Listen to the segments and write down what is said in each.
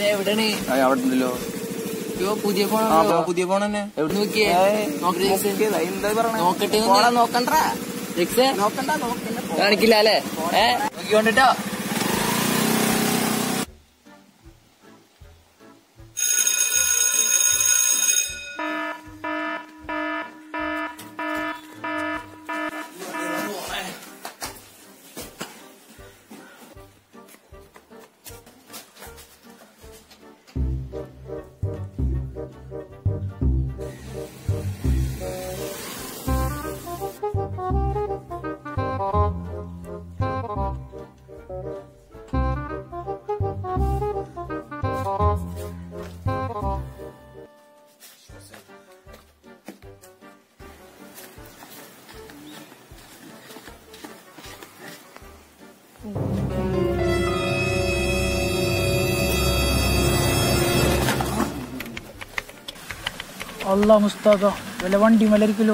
എവിടെയാണ് അവിടെ ഉണ്ടല്ലോ അയ്യോ പുതിയ ആ ഫോണാണല്ലോ പോ- പുതിയ ഫോൺ തന്നെ എവിടെ നോക്കിയേ ഏയ്, നോക്കട്ടെ ജെക്സ്. നോക്കിയതാ, എന്താ പറഞ്ഞേ? നോക്കട്ടെ ഒന്ന്. ഫോണാ നോക്കണ്ടാ ജെക്സ് നോക്കണ്ട നോക്കണ്ട കാണിക്കില്ല അല്ലേ ഏ നോക്കിക്കൊണ്ടിട്ടോ അല്ല മുസ്താദ വല്ല വണ്ടി മലരിക്കലോ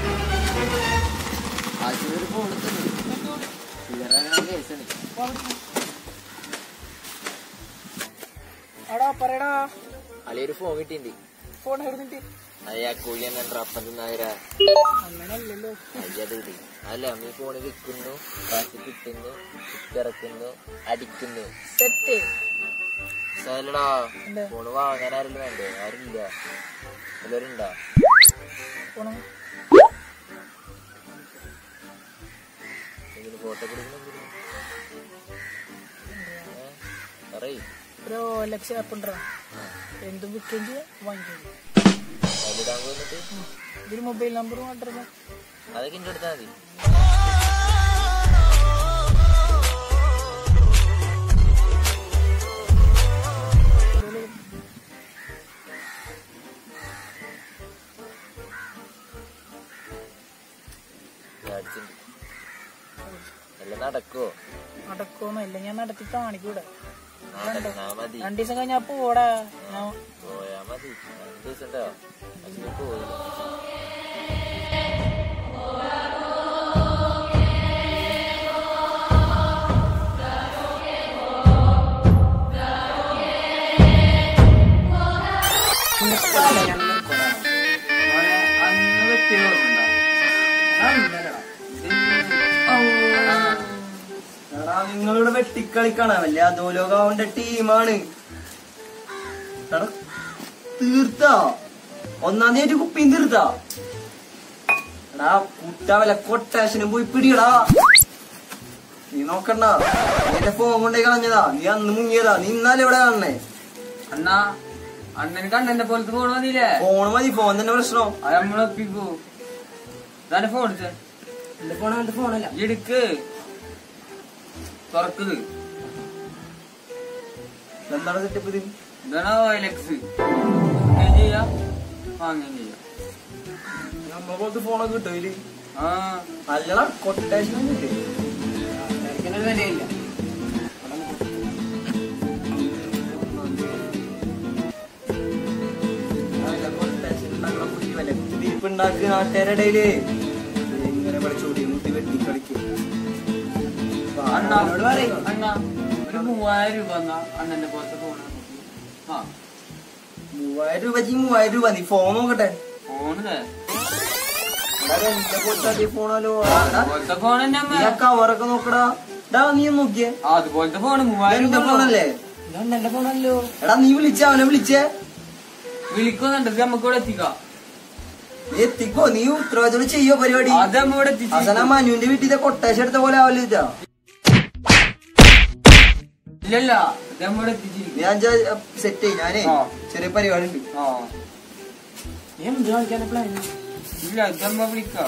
എടാ പറയടാ അളിയൊരു ഫോൺ കിട്ടിണ്ട് ഫോൺ എടുത്തിട്ട് അയ്യാ കൂലി തന്നെ അപ്പം തിന്നായിരാ അങ്ങനല്ലല്ലോ അയ്യത് കിട്ടി അല്ല നീ ഫോണ് വിൽക്കുന്നു കാശ് കിട്ടുന്നു ഇറക്കുന്നു അടിക്കുന്നു സെറ്റ് സാലടാ എന്താ? ഫോണ് വാങ്ങാൻ ആരെങ്കിലും വേണ്ടേ ആരുമില്ല എല്ലാവരും ഉണ്ടാ ഫോണ് ഇതിന് ഫോട്ടോ കൊടുക്കണം പറയ് ഒരു ലക്ഷം ആപ്പ് ഉണ്ടാ എന്തും വിൽക്കുകയും ചെയ്യാം വാങ്ങിക്കുകയും ചെയ്യാം അതിലിടാൻ പോയിട്ട് ഇതിന് മൊബൈൽ നമ്പർ മാത്രമേ അതൊക്കെ ഇന്റെ അടുത്താ മതി ഞാൻ അടിച്ചിട്ടുണ്ട് എല്ലാം നടക്കുവോ നടക്കുമെന്നല്ല ഞാൻ നടത്തി കാണിക്കൂടെ നടന്നാ മതി രണ്ടു ദിവസം കഴിഞ്ഞാ പോടാ ഞാൻ പോയാ മതി രണ്ട് ദിവസം ഉണ്ടോ അതിന് പോയില്ല അന്ന് വെട്ടിയ ഓർമ്മയുണ്ടോ? എടാ നിങ്ങളിവിടെ വെട്ടിക്കളിക്കാണ് വല്ല അധോലോകാവന്റെ ടീമാണ് എടാ തീർത്താ ഒന്നാം തീയതി കുപ്പിയും തീർത്താ എടാ കുട്ട വല്ല കൊട്ടേഷനും പോയി പിടിയടാ നീ നോക്കണ്ട നിന്റെ ഫോൺ കൊണ്ടേ കളഞ്ഞതാ നീ അന്ന് മുങ്ങിയതാ നീ ഇന്നാലും ഇവിടെ കാണണേ അണ്ണാ അണ്ണന് കണ്ണന്റെ പോലത്തെ ഫോൺ മതിയില്ലേ ഫോൺ മതി ഫോൺ തന്നെ പ്രശ്നം അത് നമ്മളൊപ്പിക്കൂ ഇതാണ് ഫോൺ എടുത്തേ എന്റെ ഫോൺ എന്റെ ഫോണല്ല എടുക്ക് തുറക്കുന്നത് എന്താണ് സെറ്റപ്പ് ഇത് ഇതാണ് ഓയിലെക്സ് ചെയ്യാം വാങ്ങുകയും ചെയ്യാം നമ്മളെ പോലത്തെ ഫോണൊക്കെ കിട്ടും ഇതില് ആ അല്ലടാ കൊട്ടേഷൻ കിട്ടും വിലയില്ല കുത്തിരിപ്പുണ്ടാക്കുക നാട്ടുകാരുടെ ഇടയില് ഇങ്ങനെ പഠിച്ചോടി മുട്ടി വെട്ടി കളിക്കും അണ്ണാ അവനോട് പറയും അണ്ണാ ഒരു മൂവായിരം രൂപ എന്നാ അണ്ണന്റെ പോലത്തെ ഫോൺ ആ മൂവായിരം രൂപ ജി മൂവായിരം രൂപ നീ ഫോൺ നോക്കട്ടെ ഫോണ് എടാ, ഇത് എന്റെ പോലത്തെ അതേ ഫോണാലോ പോലത്തെ ഫോൺ തന്നെ അമ്മ കവറൊക്കെ നോക്കടാ ഡാ നീ ഒന്ന് നോക്കിയേ ആ അതുപോലത്തെ ഫോൺ മൂവായിരം എന്റെ രൂപ ഫോണല്ലേ എന്റെ ഫോണല്ലോ എടാ നീ വിളിച്ച അവനെ വിളിച്ചേ വിളിക്കുന്നുണ്ട് ഇത് നമുക്ക് ഇവിടെ എത്തിക്കാം നീ എത്തിക്കോ നീ ഉത്തരവാദിത്തോട് ചെയ്യോ പരിപാടി അത് നമ്മ ഇവിടെ എത്തിച്ചു അവസാനം മനുവിന്റെ വീട്ടിൽ കൊട്ടേഷൻ എടുത്ത പോലെ ആവല്ലോ ഇതാ ഇല്ലല്ല ഇത് നമ്മ ഇവിടെ എത്തിച്ചിരിക്കും ഞാൻ സെറ്റ് ചെയ്യും ഞാനേ ആ. ചെറിയ പരിപാടി ഉണ്ട് ആ നീ എന്ത് കാണിക്കാനാ പ്ലാൻ ഇല്ല ഇത് നമ്മ വിളിക്കാം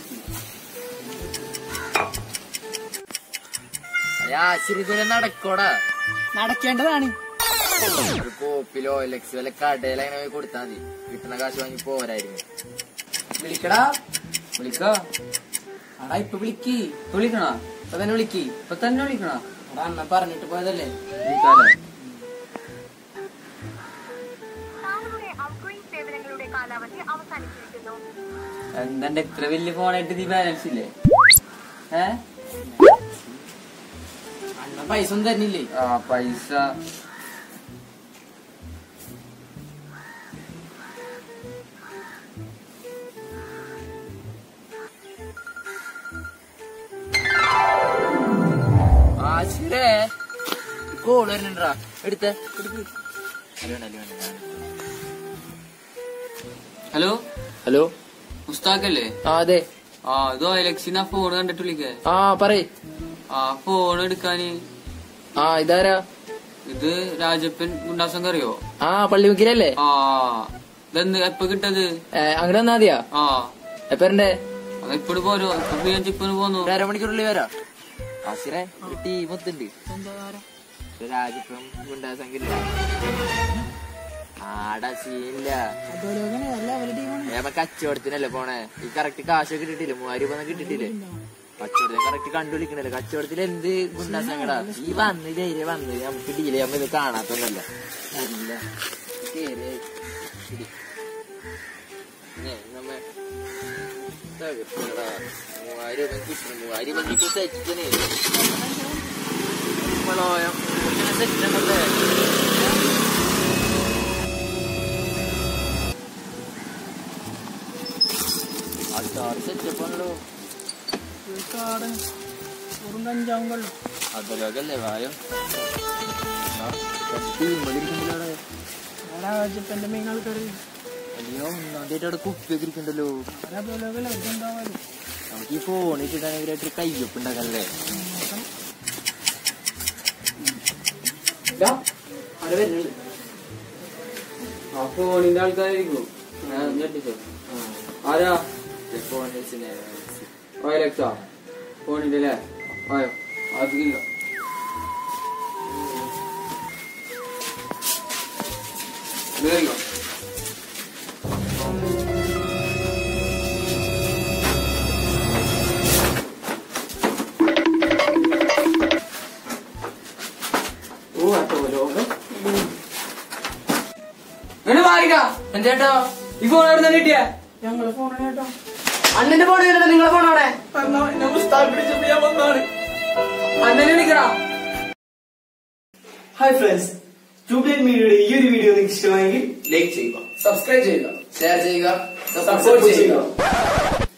ആശ്രിതം നടക്കോടാ നടക്കേണ്ടതാണ് ഒരു കോപ്പിലോ ലക്സ് വല്ല കടയിൽ അങ്ങനെ പോയി കൊടുത്താൽ മതി കിട്ടുന്ന കാശ് വാങ്ങി പോരായിരുന്നു വിളിക്കടാ വിളിക്കാ അടാ ഇപ്പൊ വിളിക്ക് വിളിക്കണ ഇപ്പൊ തന്നെ വിളിക്ക് ഇപ്പൊ തന്നെ വിളിക്കണ എടാ അണ്ണ പറഞ്ഞിട്ട് പോയതല്ലേ വിളിക്കാലേ താങ്കളുടെ ഔട്ട്ഗോയിങ് സേവനങ്ങളുടെ കാലാവധി അവസാനിച്ചിരിക്കുന്നു എന്താണ്ട് ഇത്ര വലിയ ഫോണായിട്ട് നീ ബാലൻസ് ഇല്ലേ ഏ അണ്ണ പൈസ ഒന്നും തരുന്നില്ലേ ആ പൈസ ആശിരേ കോള് വരുന്നുണ്ടാ എടുത്തേ എടുക്ക് അല്ല വേണ്ട, അല്ല വേണ്ട. ഹലോ ഹലോ മുസ്താഖല്ലേ ആ അതെ ആ ഇത് ഇലക്ഷൻ ആ ഫോൺ കണ്ടിട്ട് വിളിക്കേ ആ പറയ് ആ ഫോൺ എടുക്കാന് ആ ഇതാരാ ഇത് രാജപ്പൻ ഗുണ്ടാസം അറിയോ ആ പള്ളിമുക്കിലല്ലേ ആ ഇതെന്ത് എപ്പ കിട്ടത് അങ്ങനെ വന്നാ മതിയാ ആ എപ്പ വരണ്ടേ അത് ഇപ്പോഴും പോരോ ഇപ്പൊ ഫ്രീ ഇപ്പൊന്ന് പോന്നു ഒരു അരമണിക്കൂറുള്ളിൽ വരാം ആശിരേ ഒരു ടീം ഒത്തുണ്ട് എന്താ കാര്യം രാജപ്പം ഗുണ്ടാസംഖ്യ ആടാ സീനില്ല അധോലോകനെ അല്ല അവരുടെ ടീമാണ് ഏമ കച്ചവടത്തിനല്ലേ പോണേ ഈ കറക്റ്റ് കാശൊക്കെ കിട്ടിയില്ലേ മൂവായിരം രൂപ കിട്ടിയിട്ടില്ലേ കച്ചവടത്തിന് കറക്റ്റ് കണ്ടുപിടിക്കണല്ലേ കച്ചവടത്തിൽ എന്ത് ഗുണ്ടാസങ്കടാ ഈ വന്ന് ധൈര്യം വന്ന് നമുക്ക് ഡീൽ ചെയ്യുമ്പോ ഇത് കാണാത്തൊന്നല്ല അല്ല കേറി ശരി ഏ, നമ്മ തകർത്തടാ. മൂവായിരം രൂപ കിട്ടുന്നു മൂവായിരം രൂപ കിട്ടി സെറ്റിന് നമ്മളോ സെറ്റല്ലേ അതാറ് സെറ്റപ്പ് ആണല്ലോ ഒരു കാട് വെറും കഞ്ചാവും കൊള്ളും അതല്ലേ വായോ ടീമിലിരിക്കുന്നുണ്ടല്ലോ അവിടെ രാജപ്പന്റെ മെയിൻ ആൾക്കാർ അയ്യോ ഒന്നാമതായിട്ട് അവിടെ കുപ്പിയൊക്കെ ഇരിക്കണ്ടല്ലോ അധോലോകല്ല ഇതുണ്ടാവാല് നമുക്ക് ഈ ഫോൺ ഇട്ടിട്ടാണെങ്കിൽ ഇവരായിട്ട് കയ്യൊപ്പ് ഉണ്ടാക്കാനല്ലേ ആ ഫോണിന്റെ ആൾക്കാരായിരിക്കും ഞാൻ ഞെട്ടിച്ചോ ആരാ ഫോൺ വെച്ചിനെ ഓ ഇലക്സാ ഫോണിന്റെ അല്ലേ ആയോ അതില്ല കേറിക്കോ ഓ അത്തോലോകം ഇങ്ങനെ മാറിക്ക എന്തേട്ടോ ഈ ഫോൺ എവിടെ നിന്ന് കിട്ടിയ ഞങ്ങള് ഫോൺ കേട്ടോ അണ്ണന്റെ ഫോൺ കേട്ടോ നിങ്ങളെ ഫോൺ അവിടെ എന്നെ ഉസ്താദ് പിടിച്ചപ്പോ ഞാൻ വന്നാണ് അണ്ണനെ വിളിക്കടാ ഹായ് ഫ്രണ്ട്സ് ട്യൂബ്ലൈറ്റ് മീഡിയയുടെ ഈ ഒരു വീഡിയോ നിങ്ങൾക്ക് ഇഷ്ടമായെങ്കിൽ ലൈക്ക് ചെയ്യുക സബ്സ്ക്രൈബ് ചെയ്യുക ഷെയർ ചെയ്യുക സപ്പോർട്ട് ചെയ്യുക